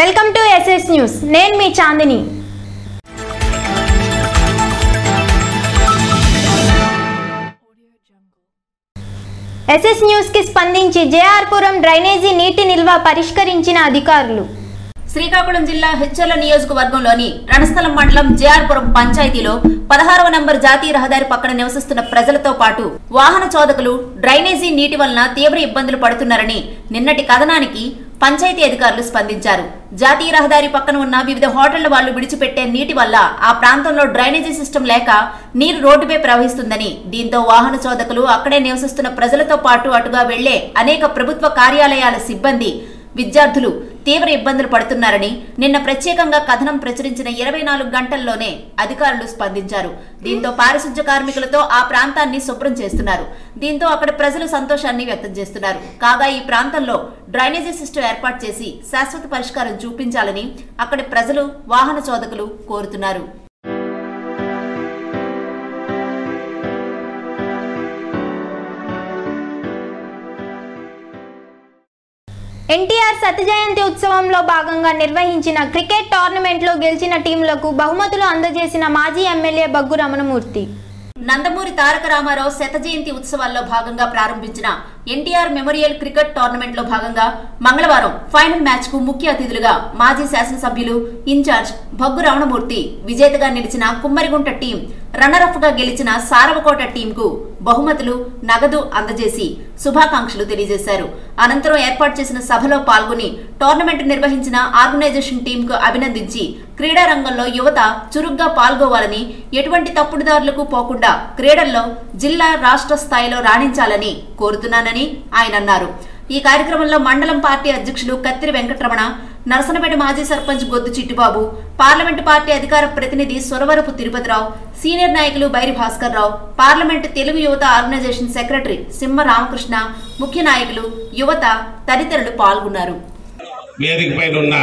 Welcome to SS news నేను మీ Chandini SS news కి స్పందించి జేఆర్పురం డ్రైనేజీ నీటి నిల్వ పరిష్కరించిన అధికారులు శ్రీకాకుళం జిల్లా హెచ్చర్ల నియోజకవర్గంలోని రణస్థలం మండలం జేఆర్పురం పంచాయతీలో పదహారవ నంబర్ జాతీయ రహదారి పక్కన నివసిస్తున్న ప్రజలతో పాటు వాహన చోదకులు డ్రైనేజీ నీటి వలన తీవ్ర ఇబ్బందులు పడుతున్నారని నిన్నటి కథనానికి పంచాయతీ అధికారులు స్పందించారు జాతీయ రహదారి పక్కన ఉన్న వివిధ హోటళ్ల వాళ్ళు విడిచిపెట్టే నీటి వల్ల ఆ ప్రాంతంలో డ్రైనేజీ సిస్టమ్ లేక నీరు రోడ్డుపై ప్రవహిస్తుందని దీంతో వాహన చోదకులు అక్కడే నివసిస్తున్న ప్రజలతో పాటు అటుగా వెళ్లే అనేక ప్రభుత్వ కార్యాలయాల సిబ్బంది విద్యార్థులు తీవ్ర ఇబ్బందులు పడుతున్నారని నిన్న ప్రత్యేకంగా కథనం ప్రచురించిన ఇరవై నాలుగు గంటల్లోనే అధికారులు స్పందించారు దీంతో పారిశుధ్య కార్మికులతో ఆ ప్రాంతాన్ని శుభ్రం చేస్తున్నారు దీంతో అక్కడ ప్రజలు సంతోషాన్ని వ్యక్తం చేస్తున్నారు కాగా ఈ ప్రాంతంలో డ్రైనేజీ సిస్టమ్ ఏర్పాటు చేసి శాశ్వత పరిష్కారం చూపించాలని అక్కడి ప్రజలు వాహన చోదకులు కోరుతున్నారు ఎన్టీఆర్ శత జయంతి ఉత్సవంలో భాగంగా నిర్వహించిన క్రికెట్ టోర్నమెంట్లో గెలిచిన టీంలకు బహుమతులు అందజేసిన మాజీ ఎమ్మెల్యే బగ్గు రమణమూర్తి నందమూరి తారక రామారావు శత జయంతి ఉత్సవాల్లో భాగంగా ప్రారంభించిన ఎన్టీఆర్ మెమోరియల్ క్రికెట్ టోర్నమెంట్ లో భాగంగా మంగళవారం ఫైనల్ మ్యాచ్ కు ముఖ్య అతిథులుగా మాజీ శాసనసభ్యులు ఇన్ఛార్జ్ భగ్గు రమణమూర్తి విజేతగా నిలిచిన కుమ్మరిగుంట టీం రన్నరఫ్ గా గెలిచిన సారవకోట టీంకు బహుమతులు నగదు అందజేసి శుభాకాంక్షలు తెలియజేశారు అనంతరం ఏర్పాటు చేసిన సభలో పాల్గొని టోర్నమెంట్ నిర్వహించిన ఆర్గనైజేషన్ టీంకు అభినందించి క్రీడా రంగంలో యువత చురుగ్గా పాల్గొవాలని ఎటువంటి తప్పుడుదారులకు పోకుండా క్రీడల్లో జిల్లా రాష్ట్ర స్థాయిలో రాణించాలని కోరుతున్నానని ఆయన అన్నారు ఈ కార్యక్రమంలో మండలం పార్టీ అధ్యక్షులు కత్తిరి వెంకటరమణ నరసనపేట మాజీ సర్పంచ్ గొద్దు చిట్టిబాబు పార్లమెంటు పార్టీ అధికార ప్రతినిధి సొరవరపు తిరుపతిరావు సీనియర్ నాయకులు బైరి భాస్కర్ రావు పార్లమెంటు తెలుగు యువత ఆర్గనైజేషన్ సెక్రటరీ సింహ రామకృష్ణ ముఖ్య నాయకులు యువత తదితరులు పాల్గొన్నారు వేదిక పైన ఉన్న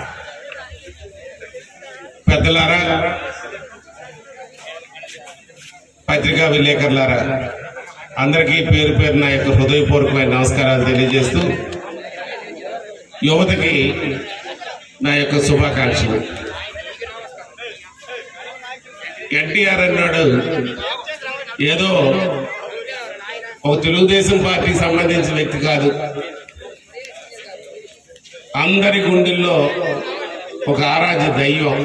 పెద్దలారా పత్రికా విలేకరులారా అందరికీ పేరు పేరు నా యొక్క హృదయపూర్వకమైన నమస్కారాలు తెలియజేస్తూ యువతకి నా యొక్క శుభాకాంక్షలు ఎన్టీఆర్ అన్నాడు ఏదో ఒక తెలుగుదేశం పార్టీకి సంబంధించిన వ్యక్తి కాదు అందరి గుండెల్లో ఒక ఆరాధ్య దైవం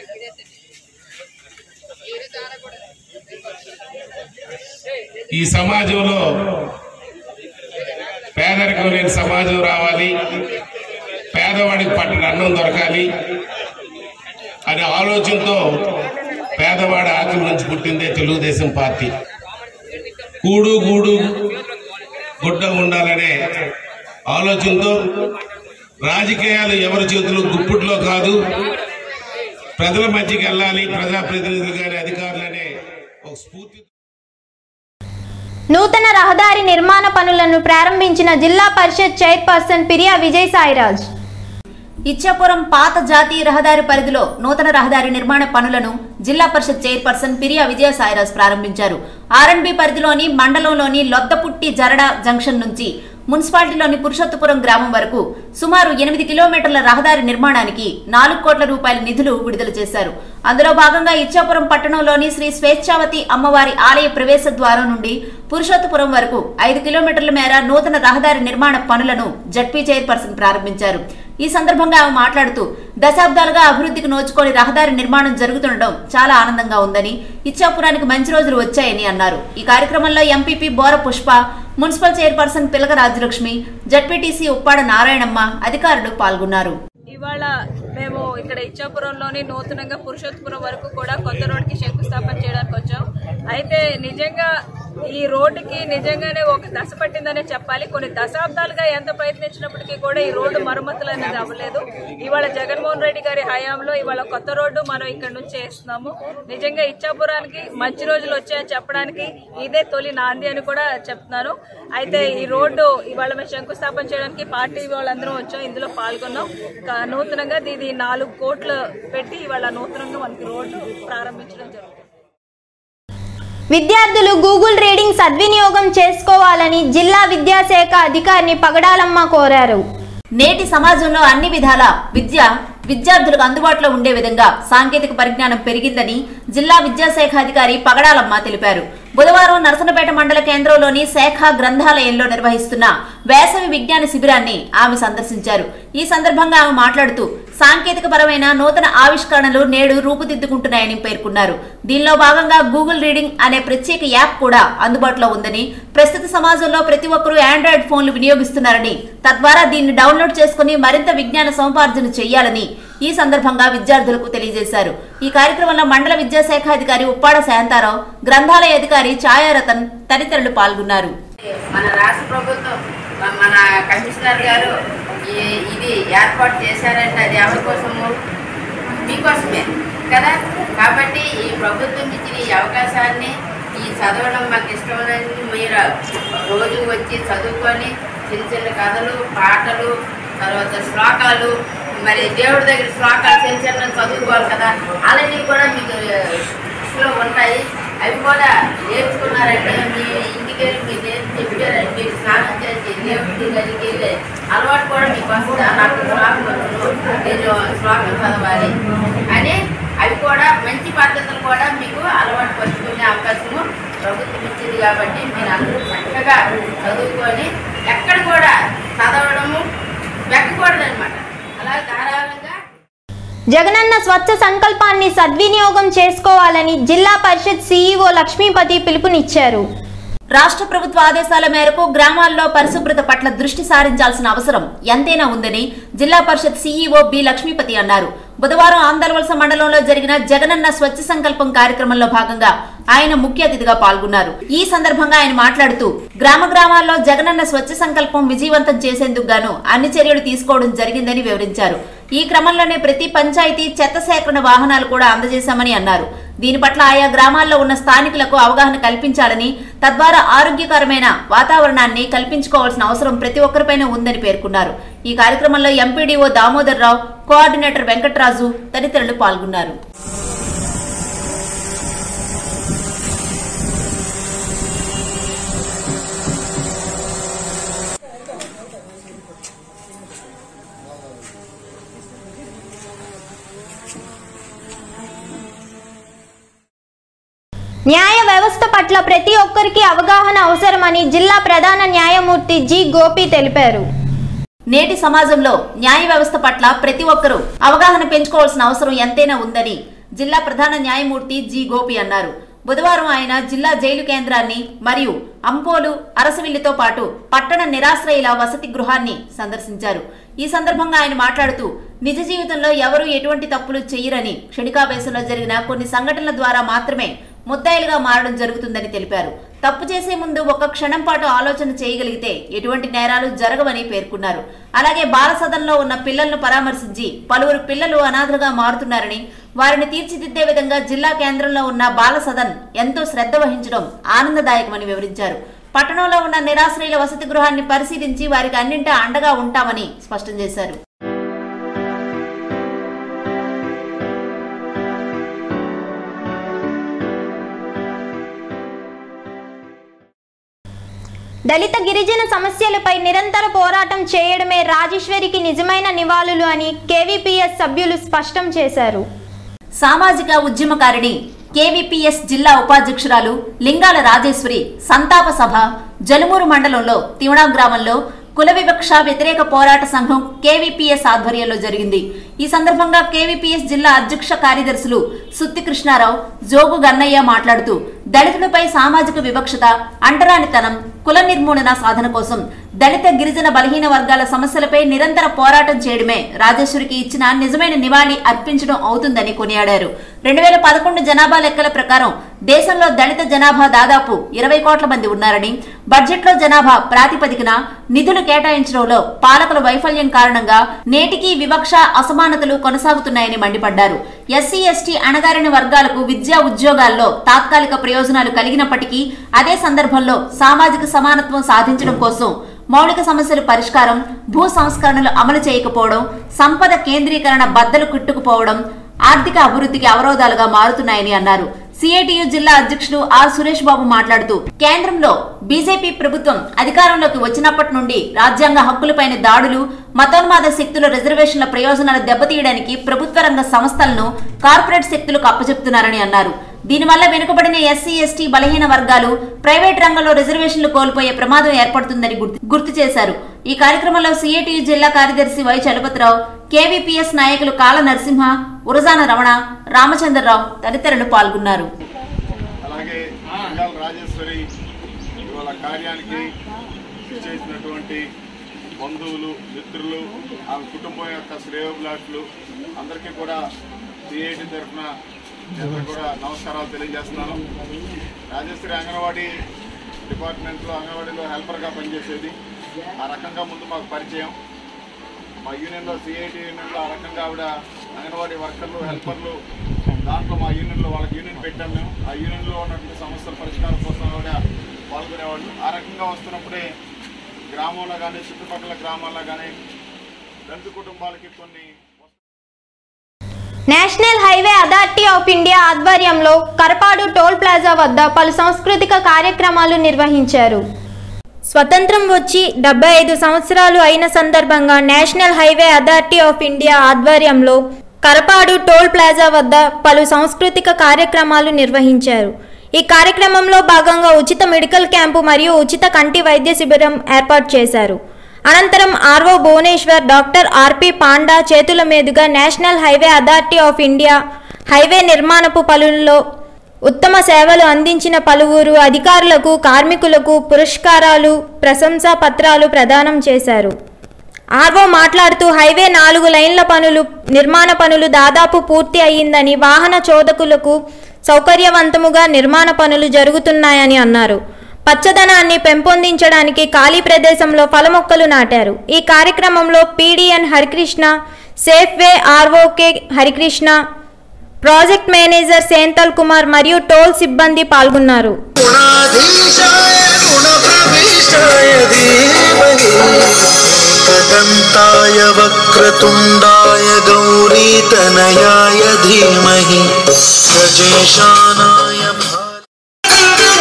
ఈ సమాజంలో పేదరికం లేని సమాజం రావాలి పేదవాడికి పట్టిన అన్నం దొరకాలి అనే ఆలోచనతో పేదవాడి ఆకలి నుంచి పుట్టిందే తెలుగుదేశం పార్టీ కూడు గూడు గుడ్డ ఉండాలనే ఆలోచనతో రాజకీయాలు ఎవరి చేతులు గుప్పిట్లో కాదు ప్రజల మధ్యకి వెళ్ళాలి ప్రజాప్రతినిధులు కానీ అధికారులనే ఒక స్ఫూర్తి నూతన రహదారి నిర్మాణ పనులను ప్రారంభించిన జిల్లా పరిషత్ చైర్పర్సన్ పిరియా విజయసాయిరాజ్ ఇచ్చాపురం పాత జాతీయ రహదారి పరిధిలో నూతన రహదారి నిర్మాణ పనులను జిల్లా పరిషత్ చైర్పర్సన్ పిరియా విజయ సాయిరాజ్ ప్రారంభించారు ఆర్ఎండ్బి పరిధిలోని మండలంలోని లొద్దపుట్టి జరడ జంక్షన్ నుంచి మున్సిపాలిటీలోని పురుషోత్తపురం గ్రామం వరకు సుమారు ఎనిమిది కిలోమీటర్ల రహదారి నిర్మాణానికి నాలుగు కోట్ల రూపాయల నిధులు విడుదల చేశారు అందులో భాగంగా ఇచ్చాపురం పట్టణంలోని శ్రీ స్వేచ్ఛావతి అమ్మవారి ఆలయ ప్రవేశ ద్వారం నుండి పురుషోత్తపురం వరకు ఐదు కిలోమీటర్ల మేర నూతన రహదారి నిర్మాణ పనులను జడ్పీ చైర్పర్సన్ ప్రారంభించారు ఈ సందర్భంగా ఆమె మాట్లాడుతూ దశాబ్దాలుగా అభివృద్ధికి నోచుకొని రహదారి నిర్మాణం జరుగుతుండడం చాలా ఆనందంగా ఉందని ఇచ్చాపురానికి మంచి రోజులు వచ్చాయని అన్నారు ఈ కార్యక్రమంలో ఎంపీపీ బోర పుష్ప మున్సిపల్ చైర్పర్సన్ పిలక రాజ్యలక్ష్మి జడ్పీటీసీ ఉప్పాడ నారాయణమ్మ అధికారులు పాల్గొన్నారు ఇవాళ మేము ఇక్కడ ఇచ్చాపురంలోని నూతనంగా పురుషోత్తపురం వరకు కూడా కొత్త రోడ్డుకి శంకుస్థాపన చేయడానికి వచ్చాం అయితే నిజంగా ఈ రోడ్డుకి నిజంగానే ఒక దశ పట్టిందనే చెప్పాలి కొన్ని దశాబ్దాలుగా ఎంత ప్రయత్నించినప్పటికీ కూడా ఈ రోడ్డు మరమ్మతులు అనేది అవ్వలేదు ఇవాళ జగన్మోహన్ రెడ్డి గారి హయాంలో ఇవాళ కొత్త రోడ్డు మనం ఇక్కడ నుంచి వేస్తున్నాము నిజంగా ఇచ్చాపురానికి మంచి రోజులు వచ్చాయని చెప్పడానికి ఇదే తొలి నాంది అని కూడా చెప్తున్నాను అయితే ఈ రోడ్డు ఇవాళ మేము శంకుస్థాపన చేయడానికి పార్టీ వాళ్ళందరం వచ్చాం ఇందులో పాల్గొన్నాం కా- నూతనంగా ఇది నాలుగు కోట్లు పెట్టి ఇవాళ నూతనంగా మనకి రోడ్డు ప్రారంభించడం జరుగుతుంది విద్యార్థులు గూగుల్ రీడింగ్ సద్వినియోగం చేసుకోవాలని జిల్లా విద్యాశాఖ అధికారిని పగడాలమ్మ కోరారు నేటి సమాజంలో అన్ని విధాల విద్య విద్యార్థులకు అందుబాటులో ఉండే విధంగా సాంకేతిక పరిజ్ఞానం పెరిగిందని జిల్లా విద్యాశాఖ అధికారి పగడాలమ్మ తెలిపారు బుధవారం నరసనపేట మండల కేంద్రంలోని శాఖ గ్రంథాలయంలో నిర్వహిస్తున్న వేసవి విజ్ఞాన శిబిరాన్ని ఆమె సందర్శించారు ఈ సందర్భంగా ఆమె మాట్లాడుతూ సాంకేతిక పరమైన నూతన ఆవిష్కరణలు నేడు రూపుదిద్దుకుంటున్నాయని పేర్కొన్నారు దీనిలో భాగంగా గూగుల్ రీడింగ్ అనే ప్రత్యేక యాప్ కూడా అందుబాటులో ఉందని ప్రస్తుత సమాజంలో ప్రతి ఒక్కరూ ఆండ్రాయిడ్ ఫోన్లు వినియోగిస్తున్నారని తద్వారా దీన్ని డౌన్లోడ్ చేసుకుని మరింత విజ్ఞాన సముపార్జన చేయాలని ఈ సందర్భంగా విద్యార్థులకు తెలియజేశారు ఈ కార్యక్రమంలో మండల విద్యాశాఖ అధికారి ఉప్పాడ శాంతారావు గ్రంథాలయ అధికారి ఛాయారతన్ తదితరులు పాల్గొన్నారు మన రాష్ట్ర ప్రభుత్వం మ- మన కమిషనర్ గారు ఈ- ఇది ఏర్పాటు చేశారంటే అది ఎవరి కోసము మీకోసమే కదా కాబట్టి ఈ ప్రభుత్వం ఇచ్చిన ఈ అవకాశాన్ని ఈ చదవడం మాకు ఇష్టమని మీరు రోజు వచ్చి చదువుకొని చిన్న చిన్న కథలు పాటలు తర్వాత శ్లోకాలు మరి దేవుడి దగ్గర శ్లోకాలు చిన్న చిన్న చదువుకోవాలి కదా అలాంటివి కూడా మీకు బుక్స్లో ఉంటాయి అవి కూడా నేర్చుకున్నారంటే మీ ఇంటికి వెళ్ళి మీరు నేర్చు చెప్పారంటే మీరు స్నానం చేసి దేవుడి దగ్గరికి వెళ్ళి అలవాటు కూడా మీకు వస్తుంది నాకు శ్లోకం వచ్చును నేను శ్లోకం చదవాలి అని అవి కూడా మంచి పద్ధతులు కూడా మీకు అలవాటు పరుచుకునే అవకాశము ప్రభుత్వం ఇచ్చింది కాబట్టి మీరు అందరూ చక్కగా చదువుకొని ఎక్కడ కూడా చదవడము వెక్కకూడదనమాట అలా ధారాళంగా జగనన్న స్వచ్ఛ సంకల్పాన్ని సద్వినియోగం చేసుకోవాలని జిల్లా పరిషత్ సీఈఓ లక్ష్మీపతి పిలుపునిచ్చారు రాష్ట్ర ప్రభుత్వ ఆదేశాల మేరకు గ్రామాల్లో పరిశుభ్రత పట్ల దృష్టి సారించాల్సిన అవసరం ఎంతైనా ఉందని జిల్లా పరిషత్ సీఈఓ బి లక్ష్మీపతి అన్నారు బుధవారం ఆంధ్రవలస మండలంలో జరిగిన జగనన్న స్వచ్ఛ సంకల్పం కార్యక్రమంలో భాగంగా ఆయన ముఖ్య అతిథిగా పాల్గొన్నారు ఈ సందర్భంగా ఆయన మాట్లాడుతూ గ్రామ గ్రామాల్లో జగనన్న స్వచ్ఛ సంకల్పం విజయవంతం చేసేందుకు గాను అన్ని చర్యలు తీసుకోవడం జరిగిందని వివరించారు ఈ క్రమంలోనే ప్రతి పంచాయతీ చెత్త సేకరణ వాహనాలు కూడా అందజేశామని అన్నారు దీని పట్ల ఆయా గ్రామాల్లో ఉన్న స్థానికులకు అవగాహన కల్పించాలని తద్వారా ఆరోగ్యకరమైన వాతావరణాన్ని కల్పించుకోవాల్సిన అవసరం ప్రతి ఒక్కరిపైన ఉందని పేర్కొన్నారు ఈ కార్యక్రమంలో ఎంపీడీఓ దామోదర్ రావు కోఆర్డినేటర్ వెంకట్రాజు తదితరులు పాల్గొన్నారు న్యాయ వ్యవస్థ పట్ల ప్రతి ఒక్కరికి అవగాహన అవసరమని జిల్లా ప్రధాన న్యాయమూర్తి జి గోపి తెలిపారు నేటి సమాజంలో న్యాయ వ్యవస్థ పట్ల ప్రతి ఒక్కరూ అవగాహన పెంచుకోవాల్సిన అవసరం ఎంతైనా ఉందని జిల్లా ప్రధాన న్యాయమూర్తి జి గోపి అన్నారు బుధవారం ఆయన జిల్లా జైలు కేంద్రాన్ని మరియు అంపోలు అరసవిల్లితో పాటు పట్టణ నిరాశ్రయుల వసతి గృహాన్ని సందర్శించారు ఈ సందర్భంగా ఆయన మాట్లాడుతూ నిజ జీవితంలో ఎవరూ ఎటువంటి తప్పులు చెయ్యరని క్షణికావేశంలో జరిగిన కొన్ని సంఘటనల ద్వారా మాత్రమే ముద్దాయిలుగా మారడం జరుగుతుందని తెలిపారు తప్పు చేసే ముందు ఒక క్షణం పాటు ఆలోచన చేయగలిగితే ఎటువంటి నేరాలు జరగవని పేర్కొన్నారు అలాగే బాల సదన్లో ఉన్న పిల్లలను పరామర్శించి పలువురు పిల్లలు అనాథలుగా మారుతున్నారని వారిని తీర్చిదిద్దే విధంగా జిల్లా కేంద్రంలో ఉన్న బాల సదన్ ఎంతో శ్రద్ధ వహించడం ఆనందదాయకమని వివరించారు పట్టణంలో ఉన్న నిరాశ్రయుల వసతి గృహాన్ని పరిశీలించి వారికి అన్నింటా అండగా ఉంటామని స్పష్టం చేశారు దళిత గిరిజన సమస్యలపై నిరంతర పోరాటం చేయడమే రాజేశ్వరికి నిజమైన నివాళులు అని కేవీపీఎస్ సభ్యులు స్పష్టం చేశారు సామాజిక ఉద్యమకారిణి కేవీపీఎస్ జిల్లా ఉపాధ్యక్షురాలు లింగాల రాజేశ్వరి సంతాప సభ జలుమూరు మండలంలో తివణా గ్రామంలో కుల వివక్ష వ్యతిరేక పోరాట సంఘం కేవీపీఎస్ ఆధ్వర్యంలో జరిగింది ఈ సందర్భంగా కేవీపీఎస్ జిల్లా అధ్యక్ష కార్యదర్శులు సుత్తి కృష్ణారావు జోగు గన్నయ్య మాట్లాడుతూ దళితులపై సామాజిక వివక్షత అంటరానితనం కుల నిర్మూలన సాధన కోసం దళిత గిరిజన బలహీన వర్గాల సమస్యలపై నిరంతర పోరాటం చేయడమే రాజేశ్వరికి ఇచ్చిన నిజమైన నివాళి అర్పించడం అవుతుందని కొనియాడారు రెండు వేల పదకొండు జనాభా లెక్కల ప్రకారం దేశంలో దళిత జనాభా దాదాపు ఇరవై కోట్ల మంది ఉన్నారని బడ్జెట్లో జనాభా ప్రాతిపదికన నిధులు కేటాయించడంలో పాలకుల వైఫల్యం కారణంగా నేటికీ వివక్ష అసమానతలు కొనసాగుతున్నాయని మండిపడ్డారు ఎస్సీ ఎస్టీ అణగారిన వర్గాలకు విద్యా ఉద్యోగాల్లో తాత్కాలిక ప్రయోజనాలు కలిగినప్పటికీ అదే సందర్భంలో సామాజిక సమానత్వం సాధించడం కోసం మౌలిక సమస్యల పరిష్కారం భూ సంస్కరణలు అమలు చేయకపోవడం సంపద కేంద్రీకరణ బద్దలు కుట్టుకుపోవడం ఆర్థిక అభివృద్ధికి అవరోధాలుగా మారుతున్నాయని అన్నారు సిఐటియు జిల్లా అధ్యక్షులు ఆర్ సురేష్ బాబు మాట్లాడుతూ కేంద్రంలో బీజేపీ ప్రభుత్వం అధికారంలోకి వచ్చినప్పటి నుండి రాజ్యాంగ హక్కులపైన దాడులు మతోన్మాద శక్తుల రిజర్వేషన్ల ప్రయోజనాలు దెబ్బతీయడానికి ప్రభుత్వ రంగ సంస్థలను కార్పొరేట్ శక్తులకు అప్పచెప్తున్నారని అన్నారు దీనివల్ల వెనుకబడిన ఎస్సీ ఎస్టీ బలహీన వర్గాలు ప్రైవేట్ రంగంలో రిజర్వేషన్లు కోల్పోయే ప్రమాదం ఏర్పడుతుందని గుర్తు- గుర్తు చేశారు ఈ కార్యక్రమంలో సిఐటియు జిల్లా కార్యదర్శి వై చలపతిరావు కేవీపీఎస్ నాయకులు కాళ నరసింహ ఉరజాన రమణ రామచంద్రరావు తదితరులు పాల్గొన్నారు అలాగే ఇవాళ రాజేశ్వరి ఇవాళ కార్యానికి చేసినటువంటి బంధువులు మిత్రులు ఆమె కుటుంబం యొక్క శ్రేయోభిలాషులు అందరికీ కూడా సిఐటి తరఫున అందరికీ కూడా నమస్కారాలు తెలియజేస్తున్నాను రాజేశ్వరి అంగన్వాడీ డిపార్ట్మెంట్లో అంగన్వాడీలో హెల్పర్గా పనిచేసేది ఆ రకంగా ముందు మాకు పరిచయం మా యూనియన్లో సిఐటి యూనియన్లో ఆ రకంగా ఆవిడ అంగన్వాడీ వర్కర్లు హెల్పర్లు దాంట్లో మా యూనియన్లో వాళ్ళకి యూనియన్ పెట్టాం మేము ఆ యూనియన్లో ఉన్నటువంటి సమస్యల పరిష్కారం కోసం ఆవిడ పాల్గొనేవాళ్ళు ఆ రకంగా వస్తున్నప్పుడే గ్రామంలో కానీ చుట్టుపక్కల గ్రామాల్లో కానీ దళిత కుటుంబాలకి కొన్ని national highway authority of India ఆధ్వర్యంలో కరపాడు టోల్ ప్లాజా వద్ద పలు సాంస్కృతిక కార్యక్రమాలు నిర్వహించారు స్వతంత్రం వచ్చి డెబ్బై ఐదు సంవత్సరాలు అయిన సందర్భంగా national highway authority of India ఆధ్వర్యంలో కరపాడు టోల్ ప్లాజా వద్ద పలు సాంస్కృతిక కార్యక్రమాలు నిర్వహించారు ఈ కార్యక్రమంలో భాగంగా ఉచిత మెడికల్ క్యాంపు మరియు ఉచిత కంటి వైద్య శిబిరం ఏర్పాటు చేశారు అనంతరం RO Bhubaneswar doctor RP Panda చేతుల మీదుగా national highway authority of India highway నిర్మాణపు పనుల్లో ఉత్తమ సేవలు అందించిన పలువురు అధికారులకు కార్మికులకు పురస్కారాలు ప్రశంసా పత్రాలు ప్రదానం చేశారు ఆర్వో మాట్లాడుతూ హైవే నాలుగు లైన్ల పనులు నిర్మాణ పనులు దాదాపు పూర్తి అయ్యిందని వాహన చోదకులకు సౌకర్యవంతముగా నిర్మాణ పనులు జరుగుతున్నాయని అన్నారు పచ్చదనాన్ని పెంపొందించడానికి ఖాళీ ప్రదేశంలో ఫల మొక్కలు నాటారు ఈ కార్యక్రమంలో పీడిఎన్ హరికృష్ణ సేఫ్ వే ఆర్ఓకే హరికృష్ణ ప్రాజెక్ట్ మేనేజర్ సేంతల్ కుమార్ మరియు టోల్ సిబ్బంది పాల్గొన్నారు गुणाधीशाय गुणप्रविष्टाय धीमहि एकदन्ताय वक्रतुण्डाय गौरीतनयाय धीमहि गजेशानाय भा-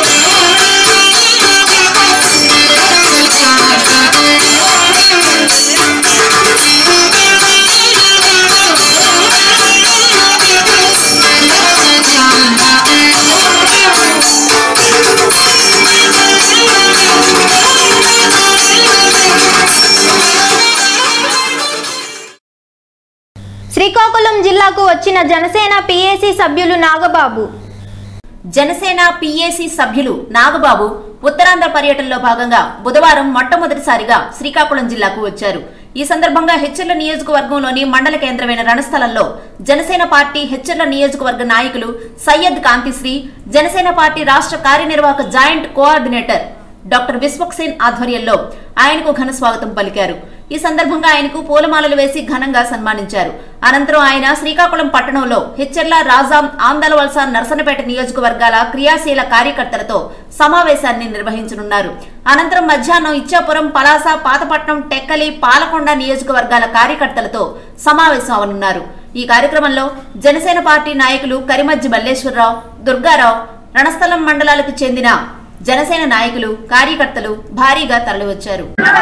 శ్రీకాకుళం జిల్లాకు వచ్చిన జనసేన పిఏసి సభ్యులు నాగబాబు జనసేన పిఏసి సభ్యులు నాగబాబు ఉత్తరాంధ్ర పర్యటనలో భాగంగా బుధవారం మొట్టమొదటిసారిగా శ్రీకాకుళం జిల్లాకు వచ్చారు ఈ సందర్భంగా హెచ్చర్ల నియోజకవర్గంలోని మండల కేంద్రమైన రణస్థలంలో జనసేన పార్టీ హెచ్చర్ల నియోజకవర్గ నాయకులు సయ్యద్ కాంతిశ్రీ జనసేన పార్టీ రాష్ట్ర కార్యనిర్వాహక జాయింట్ కోఆర్డినేటర్ డాక్టర్ విశ్వక్సేన్ ఆధ్వర్యంలో ఆయనకు ఘన స్వాగతం పలికారు ఈ సందర్భంగా ఆయనకు పూలమాలలు వేసి ఘనంగా సన్మానించారు అనంతరం ఆయన శ్రీకాకుళం పట్టణంలో హెచ్చెర్ల రాజాం ఆందలవలస నర్సనపేట నియోజకవర్గాల క్రియాశీల కార్యకర్తలతో సమావేశాన్ని నిర్వహించనున్నారు అనంతరం మధ్యాహ్నం ఇచ్చాపురం పలాస పాతపట్నం టెక్కలి పాలకొండ నియోజకవర్గాల కార్యకర్తలతో సమావేశం అవనున్నారు ఈ కార్యక్రమంలో జనసేన పార్టీ నాయకులు కరిమజ్జి మల్లేశ్వరరావు దుర్గారావు రణస్థలం మండలాలకు చెందిన జనసేన నాయకులు కార్యకర్తలు భారీగా తరలివచ్చారు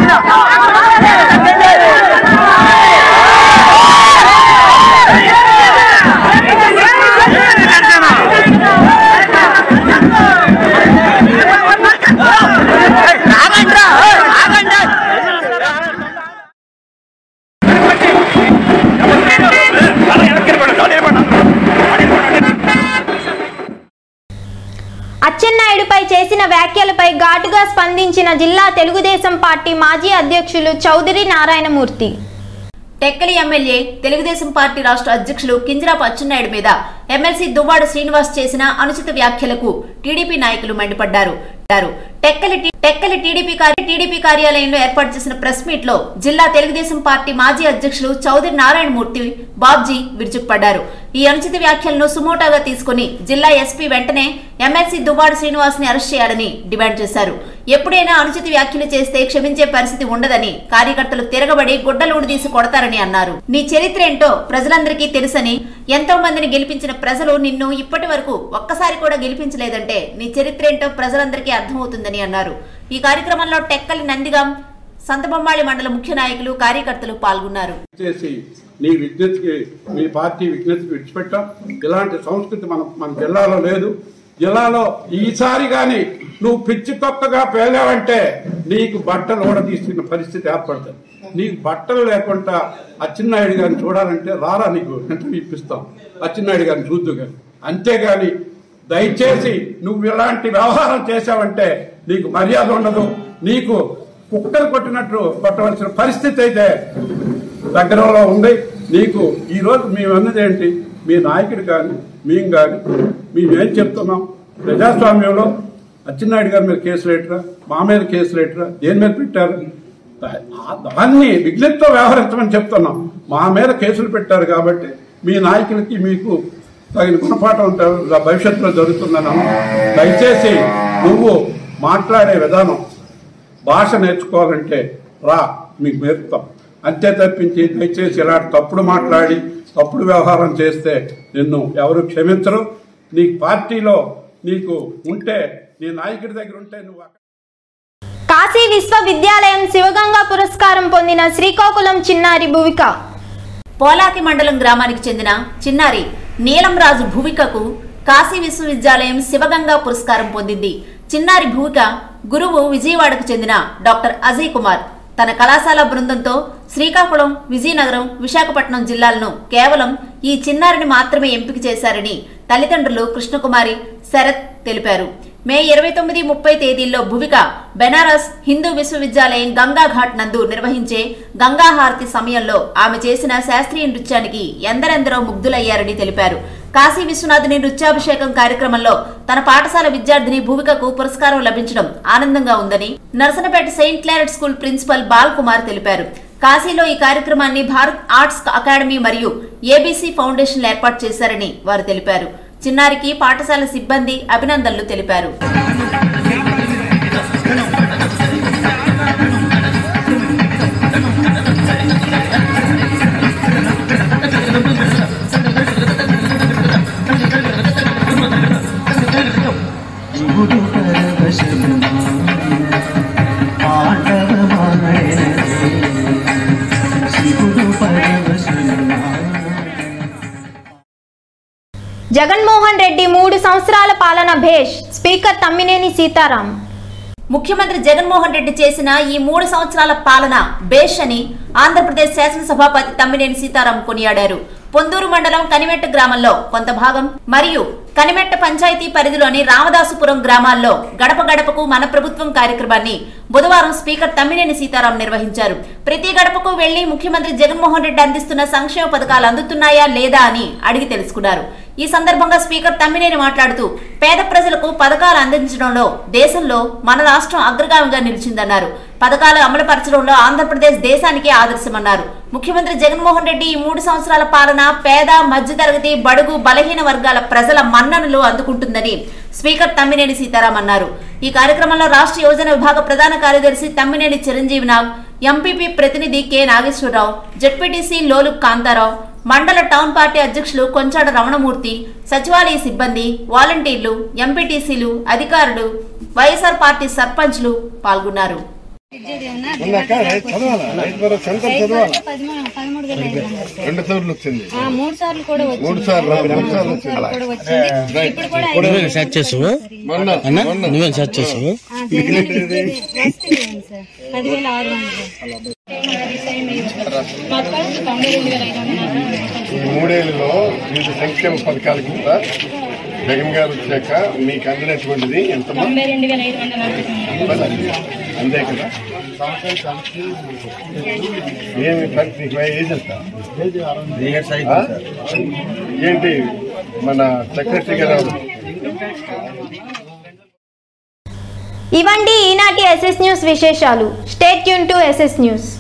అచ్చెన్నాయుడుపై చేసిన వ్యాఖ్యలపై ఘాటుగా స్పందించిన జిల్లా తెలుగుదేశం పార్టీ మాజీ అధ్యక్షులు చౌదరి నారాయణమూర్తి టెక్కలి ఎమ్మెల్యే తెలుగుదేశం పార్టీ రాష్ట్ర అధ్యక్షులు కింజరాపు అచ్చెన్నాయుడు మీద ఎమ్మెల్సీ దువ్వాడ శ్రీనివాస్ చేసిన అనుచిత వ్యాఖ్యలకు టీడీపీ నాయకులు మండిపడ్డారు డారు. టెక్కలి టి- టెక్కలి టీడీపీ కార్య టీడీపీ కార్యాలయంలో ఏర్పాటు చేసిన ప్రెస్ మీట్ లో జిల్లా తెలుగుదేశం పార్టీ మాజీ అధ్యక్షులు చౌదరి నారాయణమూర్తి బాబ్జీ విరుచుకుపడ్డారు ఈ అనుచిత వ్యాఖ్యలను సుమోటాగా తీసుకుని జిల్లా ఎస్పీ వెంటనే ఎమ్మెల్సీ దువ్వాడ శ్రీనివాస్ ని అరెస్ట్ చేయాలని డిమాండ్ చేశారు ఎప్పుడైనా అనుచిత వ్యాఖ్యలు చేస్తే క్షమించే పరిస్థితి ఉండదని కార్యకర్తలు తిరగబడి గుడ్డలూడి తీసి కొడతారని అన్నారు నీ చరిత్ర ఏంటో ప్రజలందరికీ తెలుసని ఎంతో మందిని గెలిపించిన ప్రజలు నిన్ను ఇప్పటి వరకు ఒక్కసారి కూడా గెలిపించలేదంటే నీ చరిత్ర ఏంటో ప్రజలందరికీ అర్థమవుతుందని అన్నారు ఈ కార్యక్రమంలో టెక్కలి నందిగాం సంతబొమ్మాళి మండల ముఖ్య నాయకులు కార్యకర్తలు పాల్గొన్నారు చేసి నీ విజ్ఞతకి మీ పార్టీ విజ్ఞతకి విడిచిపెట్టాం ఇలాంటి సంస్కృతి మన మన జిల్లాలో లేదు జిల్లాలో ఈసారి కానీ నువ్వు పిచ్చి తొక్కగా పేలావంటే నీకు బట్టలు కూడా తీసుకున్న పరిస్థితి ఏర్పడుతుంది నీకు బట్టలు లేకుండా అచ్చెన్నాయుడు గారిని చూడాలంటే రారా నీకు ఇంటర్వ్యూ ఇప్పిస్తాం అచ్చెన్నాయుడు గారిని చూద్దు కానీ అంతేగాని దయచేసి నువ్వు ఇలాంటి వ్యవహారం చేశావంటే నీకు మర్యాద ఉండదు నీకు కుక్కలు కొట్టినట్టు కొట్టవలసిన పరిస్థితి అయితే దగ్గరలో ఉంది నీకు ఈ రోజు మేము అన్నది ఏంటి మీ నాయకుడు కానీ మేము కానీ మేమేం చెప్తున్నాం ప్రజాస్వామ్యంలో అచ్చెన్నాయుడు గారి మీద కేసులు ఎట్రా మా మీద కేసులు ఎట్రా దేని మీద పెట్టారు దా- ఆ- దాన్ని విజ్ఞతతో వ్యవహరించమని చెప్తున్నాం మా మీద కేసులు పెట్టారు కాబట్టి మీ నాయకులకి మీకు తగిన గుణపాఠం ఉంటారు భవిష్యత్తులో జరుగుతుందని అన్నాం. దయచేసి నువ్వు మాట్లాడే విధానం భాష నేర్చుకోవాలంటే రా మీకు నేర్పుతాం అంతే తప్పించి దయచేసి ఇలాంటి తప్పుడు మాట్లాడి తప్పుడు వ్యవహారం చేస్తే నిన్ను ఎవరు క్షమించరు నీకు పార్టీలో నీకు ఉంటే నీ నాయకుడి దగ్గర ఉంటే నువ్వు అక్కడ కాశీ విశ్వవిద్యాలయం శివగంగా పురస్కారం పొందిన శ్రీకాకుళం చిన్నారి భువిక పోలాకి మండలం గ్రామానికి చెందిన చిన్నారి నీలంరాజు భువికకు కాశీ విశ్వవిద్యాలయం శివగంగా పురస్కారం పొందింది చిన్నారి భూమిక గురువు విజయవాడకు చెందిన డాక్టర్ అజయ్ కుమార్ తన కళాశాల బృందంతో శ్రీకాకుళం విజయనగరం విశాఖపట్నం జిల్లాలను కేవలం ఈ చిన్నారిని మాత్రమే ఎంపిక చేశారని తల్లిదండ్రులు కృష్ణకుమారి శరత్ తెలిపారు మే ఇరవై తొమ్మిది ముప్పై తేదీల్లో భువిక బెనారస్ హిందూ విశ్వవిద్యాలయం గంగా ఘాట్ నందు నిర్వహించే గంగా హారతి సమయంలో ఆమె చేసిన శాస్త్రీయ నృత్యానికి ఎందరెందరో ముగ్ధులయ్యారని తెలిపారు కాశీ విశ్వనాథుని నృత్యాభిషేకం కార్యక్రమంలో తన పాఠశాల విద్యార్థిని భూమికకు పురస్కారం లభించడం ఆనందంగా ఉందని Narasannapeta Saint Claret school principal Bal Kumar తెలిపారు కాశీలో ఈ కార్యక్రమాన్ని భారత్ ఆర్ట్స్ అకాడమీ మరియు ఏబీసీ ఫౌండేషన్లు ఏర్పాటు చేశారని వారు తెలిపారు చిన్నారికి పాఠశాల సిబ్బంది అభినందనలు తెలిపారు శివుడు పరవశమాయన పాండవమాయన శివుడు పరవశమాయన జగన్మోహన్ రెడ్డి మూడు సంవత్సరాల పాలన భేష్ స్పీకర్ తమ్మినేని సీతారాం ముఖ్యమంత్రి జగన్మోహన్ రెడ్డి చేసిన ఈ మూడు సంవత్సరాల పాలన బేష్ అని ఆంధ్రప్రదేశ్ శాసనసభాపతి తమ్మినేని సీతారాం కొనియాడారు పొందూరు మండలం కనిమెట్ట గ్రామంలో కొంత భాగం మరియు కనిమెట్ట పంచాయతీ పరిధిలోని రామదాసుపురం గ్రామాల్లో గడప గడపకు మన ప్రభుత్వం కార్యక్రమాన్ని బుధవారం స్పీకర్ తమ్మినేని సీతారాం నిర్వహించారు ప్రతి గడపకు వెళ్లి ముఖ్యమంత్రి జగన్మోహన్ రెడ్డి అందిస్తున్న సంక్షేమ పథకాలు అందుతున్నాయా లేదా అని అడిగి తెలుసుకున్నారు ఈ సందర్భంగా స్పీకర్ తమ్మినేని మాట్లాడుతూ పేద ప్రజలకు పథకాలు అందించడంలో దేశంలో మన రాష్ట్రం అగ్రగామిగా నిలిచిందన్నారు పథకాలు అమలుపరచడంలో ఆంధ్రప్రదేశ్ దేశానికే ఆదర్శమన్నారు ముఖ్యమంత్రి జగన్మోహన్ రెడ్డి ఈ మూడు సంవత్సరాల పాలన పేద మధ్యతరగతి బడుగు బలహీన వర్గాల ప్రజల మన్ననలు అందుకుంటుందని స్పీకర్ తమ్మినేని సీతారాం అన్నారు ఈ కార్యక్రమంలో రాష్ట్ర యోజన విభాగ ప్రధాన కార్యదర్శి తమ్మినేని చిరంజీవి నాగ్ ఎంపీపీ ప్రతినిధి కె నాగేశ్వరరావు జడ్పీటీసీ లోలు కాంతారావు మండల టౌన్ పార్టీ అధ్యక్షులు కొంచాడ రమణమూర్తి సచివాలయ సిబ్బంది వాలంటీర్లు ఎంపీటీసీలు అధికారులు వైఎస్ఆర్ పార్టీ సర్పంచ్లు పాల్గొన్నారు పదమూడు వేల ఐదు వందలు సార్. రెండు సార్లు వచ్చింది ఆ, మూడు సార్లు కూడా వచ్చింది మూడు సార్లు మూడు సార్లు మూడు సార్లు కూడా వచ్చింది ఇప్పుడు కూడా ఐదు మొన్న వందలు మొన్న ఆ, జగన్ వస్తుంది సార్ పదివేల ఆరు వందలు మొత్తం తొంభై రెండు వేల ఐదు వందలు ఈ మూడేళ్లలో వివిధ సంక్షేమ పథకాల కింద జగన్ గారు వచ్చాక మీకు అందినటువంటిది ఎంత తొంభై రెండు వేల ఐదు వందలు అంతే కదా ఏమి ప్రతి నీకు ఏజ్ ఎంత ఆ? ఏంటి మన సెక్రటరీ గారు ఎవరు? ఇవండి ఈనాటి ఎస్ఎస్ న్యూస్ విశేషాలు stay tuned to SS news